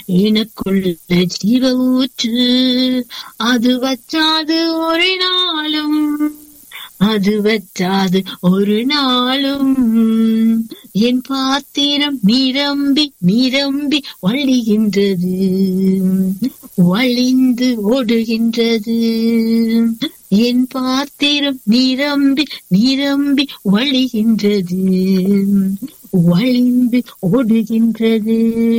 எனக்குள்ள ஜீவ ஊற்று அது வச்சாது ஒரு நாளும் அது வச்சாது ஒரு நாளும் என் பாத்திரம் நிரம்பி நிரம்பி வழிகின்றது வழிந்து ஓடுகின்றது என் பாத்திரம் நிரம்பி நிரம்பி வழிகின்றது வழிந்து ஓடுகின்றது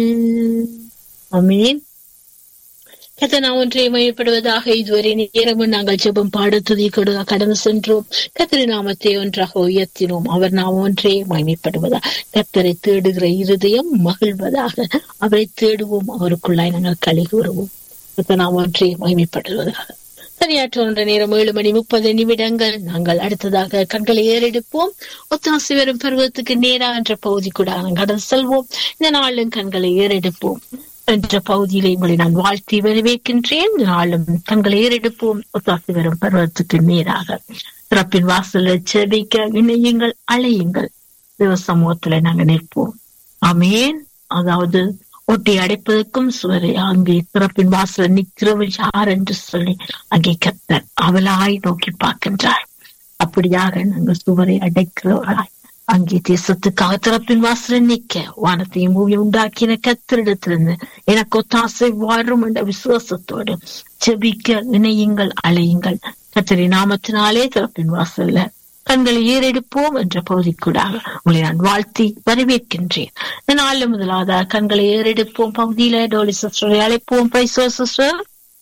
அமேன் கத்தனா ஒன்றை மையப்படுவதாக இதுவரை நேரமும் நாங்கள் ஜெபம் பாட துதி கொடுக்க கடந்து சென்றோம் கத்திரி நாமத்தை ஒன்றாக உயர்த்தினோம் அவர் நாம் ஒன்றே மகிமைப்படுவதா கத்தரை தேடுகிற இருதயம் மகிழ்வதாக அவரை தேடுவோம் அவருக்குள்ளாய் நாங்கள் களி கூறுவோம் கத்தனா ஒன்றே மகிமைப்படுவதாக சரியாற்ற ஒன்ற நேரம் ஏழு மணி முப்பது நிமிடங்கள் நாங்கள் அடுத்ததாக கண்களை ஏறெடுப்போம் ஒத்தாசி வரும் பருவத்துக்கு நேரா என்ற பகுதி கூட நாங்கள் கடந்து செல்வோம் இந்த நாளும் கண்களை ஏறெடுப்போம் என்ற பகுதியிலே உங்களை நான் வாழ்த்தி வரவேற்கின்றேன் நாளும் தங்களை ஏறெடுப்போம் ஒத்தாசி வரும் பருவத்துக்கு நேராக சிறப்பின் வாசல் செபிக்க இணையுங்கள் அழையுங்கள் தேவ சமூகத்துல நாங்க நிற்போம் ஆமேன் அதாவது ஒட்டி அடைப்பதற்கும் சுவரை அங்கே சிறப்பின் வாசல் நிற்கிறவள் யார் என்று சொல்லி அங்கே கத்தர் அவளாய் நோக்கி பார்க்கின்றார் அப்படியாக நாங்கள் சுவரை அடைக்கிறவர்களாய் அங்கே தேசத்துக்காக திறப்பின் வாசல நிக்க வானத்தையும் பூமி உண்டாக்கின கத்திரிடத்திலிருந்து எனக்கு ஒத்தாசை வரும் என்ற விசுவாசத்தோடு செபிக்க இணையுங்கள் அலையுங்கள் கத்திரி நாமத்தினாலே திறப்பின் வாசல்ல கண்களை ஏறெடுப்போம் என்ற பகுதிக்கூடாக உங்களை நான் வாழ்த்தி வரவேற்கின்றேன் இந்த நாளில் முதலாவது கண்களை ஏறெடுப்போம் பகுதியில டோலி சிஸ்டரை அழைப்போம் praise sister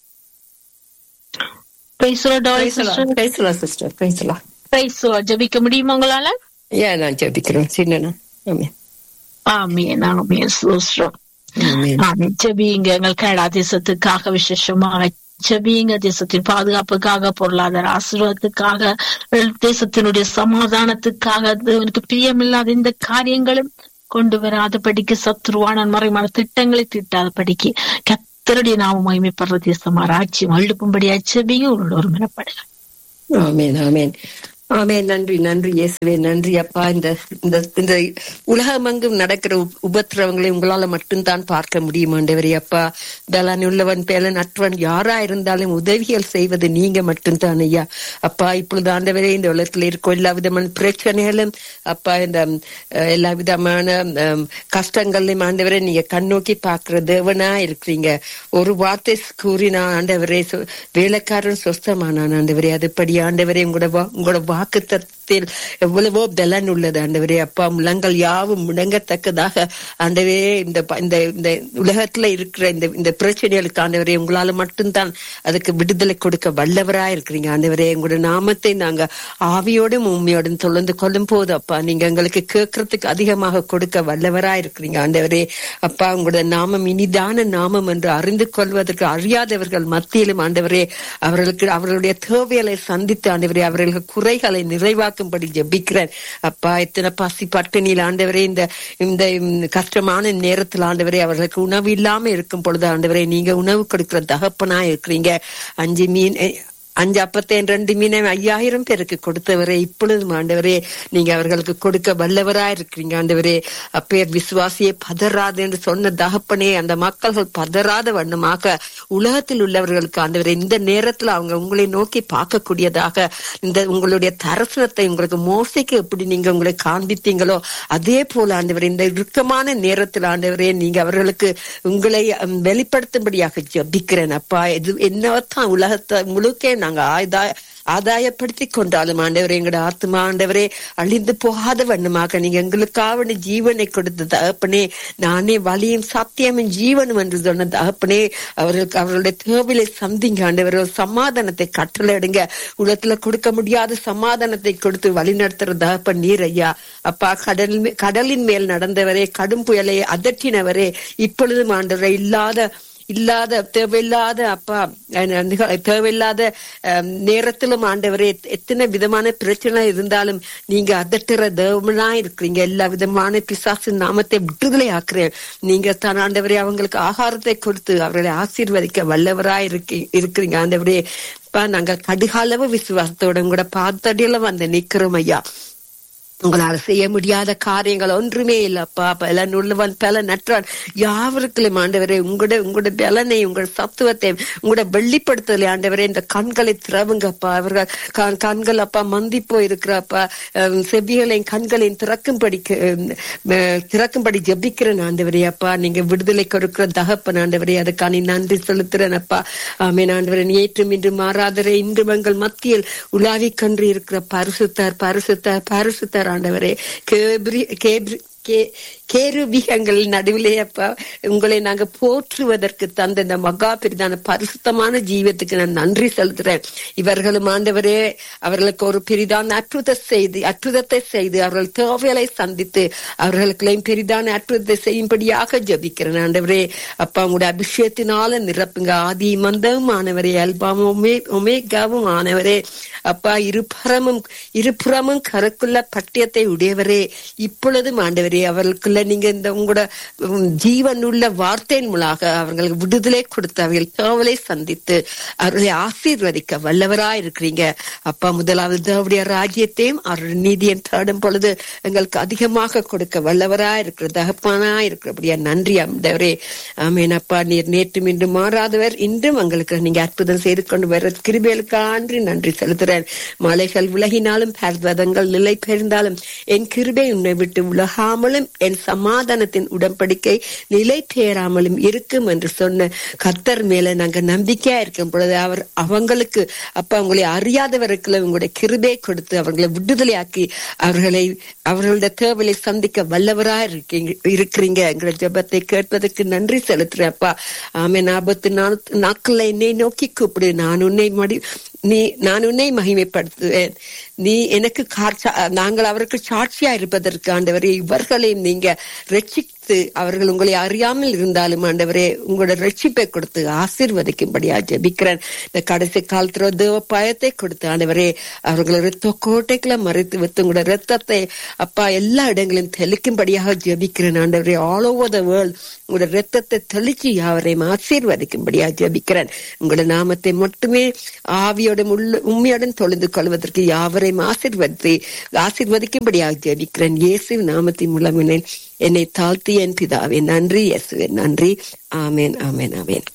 praise Dolly sister பேசலாம் சிஸ்டர் பேசலாம் பிரைசோ ஜபிக்க முடியுமா உங்களால ஏன் நான் ஜெபிக்கிறேன் சின்னனா ஆமே ஆமே நாமே சிஸ்டர் ஆமென். ஆமே ஜபிங்க எங்கள் கனடா தேசத்துக்காக விசேஷமாக ஜபிங்க தேசத்தின் பாதுகாப்புக்காக பொருளாதார ஆசீர்வாதத்துக்காக தேசத்தினுடைய சமாதானத்துக்காக தேவனுக்கு பிரியமில்லாத இந்த காரியங்களும் கொண்டு வராதபடிக்கு சத்ருவான மறைமான திட்டங்களை தீட்டாதபடிக்கு கத்தருடைய நாம மகிமைப்படுற தேசமா ராட்சியம் அழுப்பும்படியா ஜபிங்க உங்களோட ஒரு மினப்படுங்க ஆமென் ஆமென் ஆமென் நன்றி நன்றி இயேசுவே நன்றி அப்பா இந்த இந்த இந்த உலகமெங்கும் நடக்கிற உப்- உபத்திரவங்களை உங்களால மட்டும்தான் பார்க்க முடியும் ஆண்டவரே அப்பா பலன் உள்ளவன் பேலன் அற்றவன் யாரா இருந்தாலும் உதவிகள் செய்வது நீங்க மட்டும்தான் ஐயா அப்பா இப்பொழுது ஆண்டவரே இந்த உலகத்தில் இருக்கும் எல்லா விதமான பிரச்சனைகளும் அப்பா இந்த ம், அஹ், எல்லா விதமான ம், கஷ்டங்களையும் ஆண்டவரே நீங்க கண்ணோக்கி பார்க்கிற தேவனா இருக்கிறீங்க ஒரு வார்த்தை கூறினா ஆண்டவரே சொ- வேலைக்காரன் சொஸ்தமானான் ஆண்டவரே அதுபடி ஆண்டவரே உங்களோட வா- உங்களோட வாக்கு தத்தில் எவ்வளவோ பலன் உள்ளது ஆண்டவரே அப்பா முழங்கள் யாவும் முடங்கத்தக்கதாக ஆண்டவரே இந்த ப- இந்த இந்த உலகத்துல இருக்கிற இந்த இந்த பிரச்சனைகளுக்கு ஆண்டவரே உங்களால மட்டும்தான் அதுக்கு விடுதலை கொடுக்க வல்லவரா இருக்கிறீங்க ஆண்டவரே உங்களோட நாமத்தை நாங்க ஆவியோடும் உண்மையோடும் தொடர்ந்து கொள்ளும் போது அப்பா நீங்க எங்களுக்கு கேட்கறதுக்கு அதிகமாக கொடுக்க வல்லவரா இருக்கிறீங்க ஆண்டவரே அப்பா உங்களோட நாமம் இனிதான நாமம் என்று அறிந்து கொள்வதற்கு அறியாதவர்கள் மத்தியிலும் ஆண்டவரே அவர்களுக்கு அவர்களுடைய தேவைகளை சந்தித்து ஆண்டவரே அவர்களுக்கு குறைகளை நிறைவாக்கும்படி ஜெபிக்கிறேன் அப்பா இத்தனை பசி பட்டினியில் ஆண்டவரே இந்த இந்த ம், கஷ்டமான நேரத்தில் ஆண்டவரே அவர்களுக்கு உணவு இல்லாம இருக்கும் பொழுது ஆண்டவரே நீங்க உணவு கொடுக்கிற தகப்பனா இருக்கிறீங்க அஞ்சு மீன் எ, அஞ்சு அப்பத்தையும் ரெண்டு மீனை ஐயாயிரம் பேருக்கு கொடுத்தவரே இப்பொழுதும் ஆண்டவரே நீங்க அவர்களுக்கு கொடுக்க வல்லவரா இருக்கிறீங்க ஆண்டவரே அப்பே விசுவாசியே பதறாது என்று சொன்ன தகப்பனே அந்த மக்கள்கள் பதறாத வண்ணமாக உலகத்தில் உள்ளவர்களுக்கு ஆண்டவரே இந்த நேரத்துல அவங்க உங்களை நோக்கி பார்க்கக்கூடியதாக இந்த உங்களுடைய தரிசனத்தை உங்களுக்கு மோசைக்கு எப்படி நீங்க உங்களை காண்பித்தீங்களோ அதே போல ஆண்டவரே இந்த இறுக்கமான நேரத்தில் ஆண்டவரே நீங்க அவர்களுக்கு உங்களை ம், வெளிப்படுத்தும்படியாக ஜபிக்கிறேன் அப்பா இது என்னவத்தான் உலகத்தை முழுக்க நாங்க ஆயுதா ஆதாயப்படுத்தி கொண்டாலும் ஆண்டவரே எங்களோட ஆத்மா ஆண்டவரே அழிந்து போகாத வண்ணமாக நீங்க எங்களுக்காக ஜீவனை கொடுத்த தகப்பனே நானே வழியும் சத்தியமும் ஜீவனும் என்று சொன்ன தகப்பனே அவர்களுக்கு அவர்களுடைய தேவையை சந்திங்க ஆண்டவர் ஒரு சமாதானத்தை கட்டளையிடுங்க உலகத்துல கொடுக்க முடியாத சமாதானத்தை கொடுத்து வழிநடத்துற தகப்பன் நீர் ஐயா அப்பா கடல் மே- கடலின் மேல் நடந்தவரே கடும் புயலை அதட்டினவரே இப்பொழுதும் ஆண்டவரே இல்லாத இல்லாத தேவையில்லாத அப்பா அஹ் நிக- தேவையில்லாத அஹ், நேரத்திலும் ஆண்டவரே எத்- எத்தனை விதமான பிரச்சனை இருந்தாலும் நீங்க அதட்டுற தேவனா இருக்கிறீங்க எல்லா விதமான பிசாசு நாமத்தை விடுதலை ஆக்குறேன் நீங்க தான் ஆண்டவரே அவங்களுக்கு ஆகாரத்தை கொடுத்து அவர்களை ஆசீர்வதிக்க வல்லவரா இருக்கி இருக்கிறீங்க ஆண்டவரே அப்பா நாங்க கடுகாலவு விசுவாசத்தோட கூட பார்த்தடியில வந்து நிக்கிறோம் ஐயா உங்களால் செய்ய முடியாத காரியங்கள் ஒன்றுமே இல்லப்பா பலன் உள்ளவன் பலன் நற்றான் யாவருக்கும் ஆண்டவரே உங்களோட உங்களோட பலனை உங்கள் சத்துவத்தை உங்களோட வெளிப்படுத்தலை ஆண்டவரே இந்த கண்களை திறவுங்கப்பா அவர்கள் கண்- கண்கள் அப்பா மந்தி போயிருக்கிறப்பா அஹ், செவிகளையும் கண்களையும் திறக்கும்படி அஹ், திறக்கும்படி ஜெபிக்கிறேன் ஆண்டவரே அப்பா நீங்க விடுதலை கொடுக்கிற தகப்பன் ஆண்டவரே அதுக்கான நன்றி செலுத்துறேன் அப்பா ஆமேன் ஆண்டவரே ஏற்றும் இன்று மாறாதரே இன்று எங்கள் மத்தியில் உலாவிக் கன்று இருக்கிற பரிசுத்தார் பரிசுத்தார் பரிசுத்தார் ஆண்டவரே கேப்ரி கேப்ரி கே கேருபிகங்கள் நடுவிலே அப்பா உங்களை நாங்க போற்றுவதற்கு தந்த இந்த மகா பெரிதான பரிசுத்தமான ஜீவத்துக்கு நான் நன்றி செலுத்துறேன் இவர்களும் ஆண்டவரே அவர்களுக்கு ஒரு பெரிதான அற்புத செய்து அற்புதத்தை செய்து அவர்கள் தேவைகளை சந்தித்து அவர்களுக்குள்ளையும் பெரிதான அற்புதத்தை செய்யும்படியாக ஜபிக்கிறேன் ஆண்டவரே அப்பா உங்களுடைய அபிஷேகத்தினால நிரப்புங்க ஆதி மந்தமும் ஆனவரே அல்பாமும் ஒமே ஒமேகாவும் ஆனவரே அப்பா இருபுறமும் இருபுறமும் கருக்குள்ள பட்டியத்தை உடையவரே இப்பொழுதும் ஆண்டவரே அவர்களுக்குள்ள நீங்க இந்த உங்களோட உம், ஜீவனுள்ள வார்த்தையின் மூலமாக அவர்களுக்கு விடுதலை கொடுத்து அவர்கள் காவலை சந்தித்து அவர்களை ஆசீர்வதிக்க வல்லவராய் இருக்கிறீங்க அப்பா முதலாவது அவருடைய ராஜ்யத்தையும் அவருடைய நீதியையும் தேடும் பொழுது எங்களுக்கு அதிகமாக கொடுக்க வல்லவராய் இருக்கிற தகப்பானா இருக்கிறபடியா நன்றி ஆண்டவரே ஆமேன் அப்பா நீர் நேற்றும் இன்று மாறாதவர் இன்றும் எங்களுக்கு நீங்க அற்புதம் செய்து கொண்டு வர கிருபைகளுக்கு ஆண்டு நன்றி செலுத்துறேன் மலைகள் விலகினாலும் பர்வதங்கள் நிலை பெயர்ந்தாலும் என் கிருபை உன்னை விட்டு உலகாமலும் என் சமாதானத்தின் உடன்படிக்கை நிலை பெயராமலும் இருக்கும் என்று சொன்ன கத்தர் மேல நாங்க நம்பிக்கையா இருக்கும் பொழுது அவர் அவங்களுக்கு அப்ப அவங்களை அறியாதவருக்கு உங்களுடைய கிருபை கொடுத்து அவர்களை விடுதலையாக்கி அவர்களை அவர்களுடைய தேவையை சந்திக்க வல்லவரா இருக்கீங்க இருக்கிறீங்க எங்களை ஜெபத்தை கேட்பதற்கு நன்றி செலுத்துறேன் அப்பா ஆமென் ஆபத்து நாள்- நாட்கள்ல என்னை நோக்கி கூப்பிடு நான் உன்னை மடி நீ நான் உன்னை மகிமைப்படுத்துவேன் நீ எனக்கு காட்சா நாங்கள் அவருக்கு சாட்சியா இருப்பதற்கு ஆண்டவரே இவர்களையும் நீங்க ரட்சித்து அவர்கள் உங்களை அறியாமல் இருந்தாலும் ஆண்டவரே உங்களோட ரட்சிப்பை கொடுத்து ஆசீர்வதிக்கும்படியா ஜெபிக்கிறேன் இந்த கடைசி காலத்துல தேவ பயத்தை கொடுத்து ஆண்டவரே அவர்களை ரத்த கோட்டைக்குள்ள மறைத்து வைத்து உங்களோட ரத்தத்தை அப்பா எல்லா இடங்களிலும் தெளிக்கும்படியாக ஜெபிக்கிறேன் ஆண்டவரே ஆல் ஓவர் த வேர்ல்ட் உங்களோட ரத்தத்தை தெளிச்சு யாவரையும் ஆசீர்வதிக்கும்படியா ஜெபிக்கிறேன் உங்களோட நாமத்தை மட்டுமே ஆவியோடும் உள்ள உண்மையுடன் தொழுந்து கொள்வதற்கு யாவரையும் ஆசீர்வதித்து ஆசீர்வதிக்கும்படியாக ஜெபிக்கிறேன் இயேசு நாமத்தின் மூலம் என்னை என்னை தாழ்த்தி என் பிதாவே நன்றி இயேசுவே நன்றி ஆமேன் ஆமேன் ஆமேன்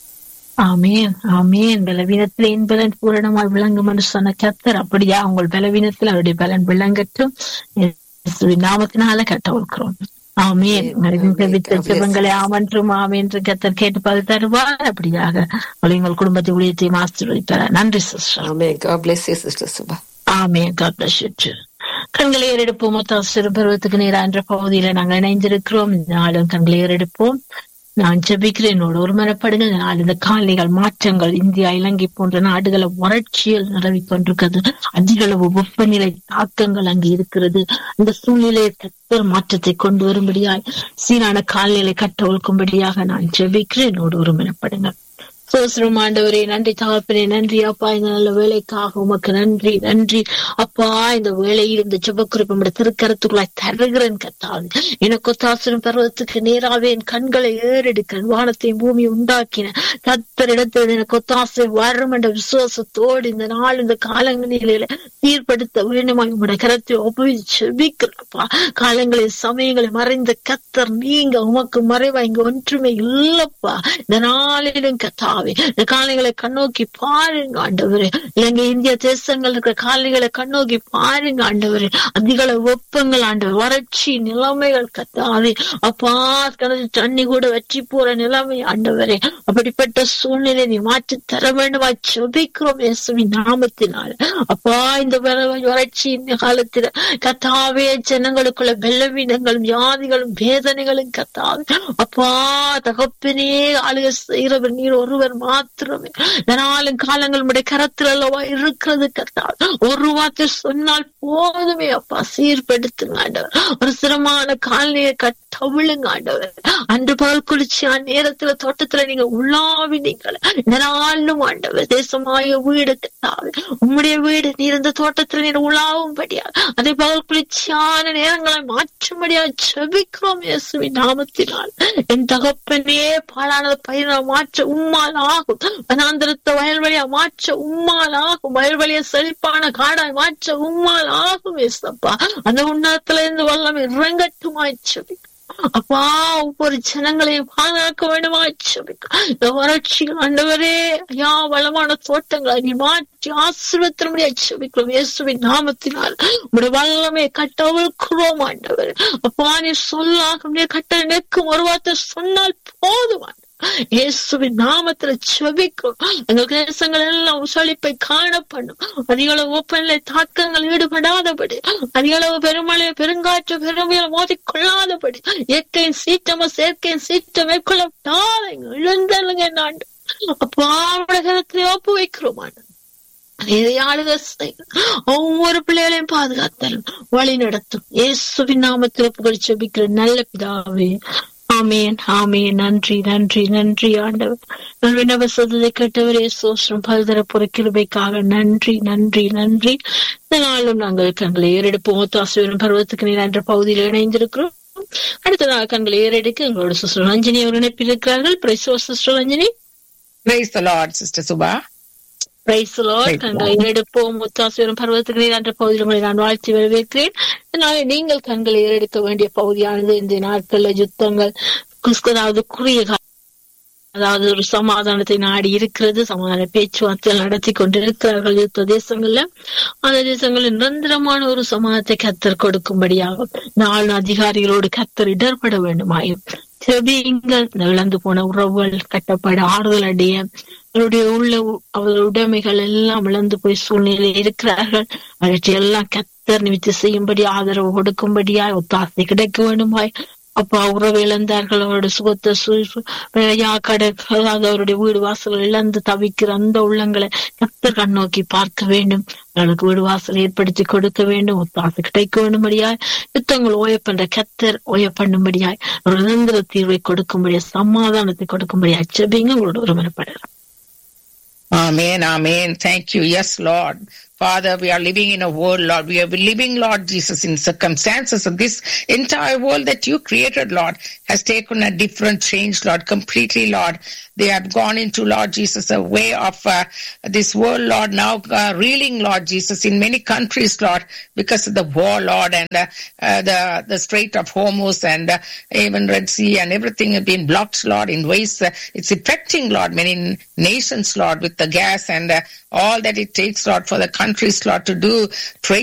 ஆமேன் ஆமேன் பலவீனத்தில் என் பலன் பூரணமாய் விளங்கும் என்று சொன்ன கத்தர் அப்படியா உங்கள் பலவீனத்தில் அவருடைய பலன் விளங்கட்டும் இயேசுவின் நாமத்தினால கட்டவிழ்க்கிறோம் ஆமேன் மனிதன் தெரிவித்த சிவங்களை ஆமன்றும் ஆமேன் என்று கத்தர் கேட்டு பதில் தருவார் அப்படியாக உங்களை உங்கள் குடும்பத்தை ஊழியத்தையும் ஆசீர்வதிப்பார் நன்றி சிஸ்டர் ஆமேன் God bless you sister Subha ஆமே God bless you too. கண்களை ஏறெடுப்போம் மொத்த சிறு பருவத்துக்கு நேரா என்ற பகுதியில நாங்கள் இணைந்திருக்கிறோம் இந்த நாளும் கண்களை ஏறெடுப்போம் நான் ஜெபிக்கிறேன் என்னோடு ஒருமனப்படுங்க இந்த நாள் இந்த காலனிகள் மாற்றங்கள் இந்தியா இலங்கை போன்ற நாடுகளை வறட்சியில் நிலவி கொண்டிருக்கிறது அதிக அளவு வெப்பநிலை தாக்கங்கள் அங்கு இருக்கிறது இந்த சூழ்நிலையை தக்க மாற்றத்தை கொண்டு வரும்படியாய் சீரான கால்நிலை கட்ட ஒழுக்கும்படியாக நான் ஜெபிக்கிறேன் என்னோடு ஒருமனப்படுங்க சோசரம் ஆண்டவரே நன்றி தகப்பனே நன்றி அப்பா இந்த நல்ல வேலைக்காக உமக்கு நன்றி நன்றி அப்பா இந்த வேலையில் இந்த ஜெபக்குறிப்பு நம்முடைய திருக்கரத்துக்குள்ளாய் தருகிறேன் கத்தாது எனக்கு தாசனம் பருவத்துக்கு நேராவே என் கண்களை ஏறெடுக்கிறேன் வானத்தையும் பூமி உண்டாக்கின கத்தரிடத்தில் எனக்கு ஒத்தாசை வரும் என்ற விசுவாசத்தோடு இந்த நாள் இந்த காலங்களில சீர்படுத்த வேண்டுமாய் உங்களுடைய கரத்தை ஒப்புவிச்சு செபிக்கிறப்பா காலங்களில் சமயங்களை மறைந்த கத்தர் நீங்க உமக்கு மறைவா இங்க ஒன்றுமே இல்லப்பா இந்த நாளிலும் கத்தாவே இந்த காலைகளை கண்ணோக்கி பாருங்க ஆண்டவரே இலங்கை இந்திய தேசங்கள் இருக்கிற காலைகளை கண்ணோக்கி பாருங்க ஆண்டவரே அதிக அளவு வெப்பங்கள் ஆண்டவர் வறட்சி நிலைமைகள் கத்தாவே அப்பா கிணறு தண்ணி கூட வற்றி போற நிலைமை ஆண்டவரே அப்படிப்பட்ட சூழ்நிலை நீ மாற்றி தர வேண்டுமா செபிக்கிறோம் இயேசுவின் நாமத்தினால அப்பா இந்த வர- வறட்சி இந்த காலத்துல கத்தாவே ஜனங்களுக்குள்ள பலவீனங்களும் வியாதிகளும் வேதனைகளும் கத்தாவே அப்பா தகப்பனே ஆளுக செய்கிறவர் நீர் ஒருவர் மாத்திரமே இதனாலும் காலங்கள் உடைய கரத்தில் அல்லவா இருக்கிறது கத்தாவே ஒரு வார்த்தை சொன்னால் போதுமே அப்பா சீர்படுத்துங்க ஆண்டவர் ஒரு சிரமமான காலநிலையை கட்டவிழுங்க ஆண்டவர் அன்று பகல் குளிர்ச்சியான நேரத்துல தோட்டத்துல நீங்க உள்ளாவினீங்களே இந்த நாளும் ஆண்டவர் தேசமாய வீடு கத்தாவே உம்முடைய வீடு நீர் இந்த தோட்டத்துல நீர் உலாவும்படியா அதே பகல் குளிர்ச்சியான நேரங்களை மாற்றும்படியா ஜெபிக்கிறோம் இயேசுவின் நாமத்தினால் என் தகப்பனே பாழானது பயிரை மாற்ற உம்மால் ஆகும் வனாந்திரத்தை வயல்வெளியா மாற்ற உம்மால் ஆகும் வயல்வெளியை செழிப்பான காடாய் மாற்ற உம்மால் ஆகும் ஏசப்பா அந்த உன்னதத்துல இருந்து வல்லம் இறங்கட்டுமாய் ஜெபிக்கிறோம் அப்பா ஒவ்வொரு ஜனங்களையும் பாதுகாக்க வேண்டுமா ஜெபிக்கிறோம் இந்த வறட்சி ஆண்டவரே ஐயா வளமான தோட்டங்களை நீ மாற்றி ஆசீர்வத்தினுடைய ஜெபிக்கிறோம் இயேசுவின் நாமத்தினால் உடைய வல்லமை கட்டவிழ்க்கிறோம் ஆண்டவர் அப்பா நீ சொல்லாகும் நீ கட்ட நிற்கும் ஒரு வார்த்தை சொன்னால் போதும் ஆண்டவர். இயேசுவின் நாமத்துல செபிக்கும் எங்கள் தேசங்கள் எல்லாம் செழிப்பை காணப்படும் அதிகளவு ஓப்பனிலே தாக்கங்கள் ஈடுபடாதபடி அதிகளவு பெருமழை பெருங்காற்று பெருமையில மோதிக்கொள்ளாதபடி இயற்கையின் சீற்றமோ செயற்கையின் சீற்றம் மேற்கொள்ளப்படாத இழந்தலுங்க நாண்டு அப்பா உலகத்திலே ஒப்பு வைக்கிறோம் ஆண்டு இதை ஆளுக செய்யும். ஒவ்வொரு பிள்ளைகளையும் பாதுகாத்தலும் வழி நடத்தும் இயேசுவின் நாமத்தில் புகழ் செபிக்கிற நல்ல பிதாவே ஆமேன் ஆமேன் நன்றி நன்றி நன்றி ஆண்டவர் நான் விண்ணப்ப சொல்வதை கேட்டவரே சோஷம் பல்தர கிருபைக்காக நன்றி நன்றி நன்றி இந்த நாளும் நாங்கள் கண்களை ஏறெடுப்போம் ஒத்தாசுவரம் பருவத்துக்கு நீர் என்ற பகுதியில் இணைந்திருக்கிறோம் அடுத்ததாக கண்களை ஏறெடுக்க எங்களோட சிஸ்டர் ரஞ்சினி அவர் இணைப்பிருக்கிறார்கள் praise sister Ranjini Praise the Lord, Sister Subha. Praise Lord Praise கண்களை ஏறெடுப்போம் முத்தாசுவரம் பருவத்துக்கு நீர் என்ற பகுதியில் உங்களை நான் வாழ்த்தி வரவேற்கிறேன் இதனால நீங்கள் கண்களை ஏறெடுக்க வேண்டிய பகுதியானது இந்த நாட்கள்ல யுத்தங்கள் குஸ்- அதாவது குறுகிய கால அதாவது ஒரு சமாதானத்தை நாடி இருக்கிறது சமாதான பேச்சுவார்த்தை நடத்தி கொண்டிருக்கிறார்கள் யுத்த தேசங்கள்ல அந்த தேசங்களில் நிரந்தரமான ஒரு சமாதானத்தை கத்தர் கொடுக்கும்படியாகும் நாலு அதிகாரிகளோடு கத்தர் இடர்பட வேண்டுமாயும் செபியுங்கள் இந்த இழந்து போன உறவுகள் கட்டப்பட ஆறுதல் அடைய அவருடைய உள்ள அவர்கள் உடைமைகள் எல்லாம் இழந்து போய் சூழ்நிலை இருக்கிறார்கள் அவற்றை எல்லாம் கத்தர் நிமித்து செய்யும்படி ஆதரவு கொடுக்கும்படியா ஒத்தாசை கிடைக்க வேண்டுமாய் அப்பா உறவு இழந்தார்கள் அவருடைய சுகத்தை சு- ஐயா கடை அதாவது அவருடைய வீடு வாசல் இழந்து தவிக்கிற அந்த உள்ளங்களை கத்தர் கண்ணோக்கி பார்க்க வேண்டும் அவர்களுக்கு வீடு வாசல் ஏற்படுத்தி கொடுக்க வேண்டும் ஒத்தாசை கிடைக்க வேண்டும்படியாய் யுத்தங்கள் ஓய பண்ற கத்தர் ஓய பண்ணும்படியாய் ஒரு நிரந்தர தீர்வை கொடுக்கும்படியா சமாதானத்தை கொடுக்கும்படியா செபிங்க உங்களோட ஒரு மனப்படுறேன் Amen, amen. Thank you. Yes, Lord. Father, we are living in a world, Lord. We are living, Lord Jesus, in circumstances of this entire world that you created, Lord, has taken a different change, Lord, completely, Lord. They have gone into, Lord Jesus, a way of uh, this world, Lord, now uh, reeling, Lord Jesus, in many countries, Lord, because of the war, Lord, and uh, uh, the the Strait of Hormuz and uh, even Red Sea and everything have been blocked, Lord, in ways uh, it's affecting, Lord, many nations, Lord, with the gas and uh, all that it takes, Lord, for the countries, Lord, to do trade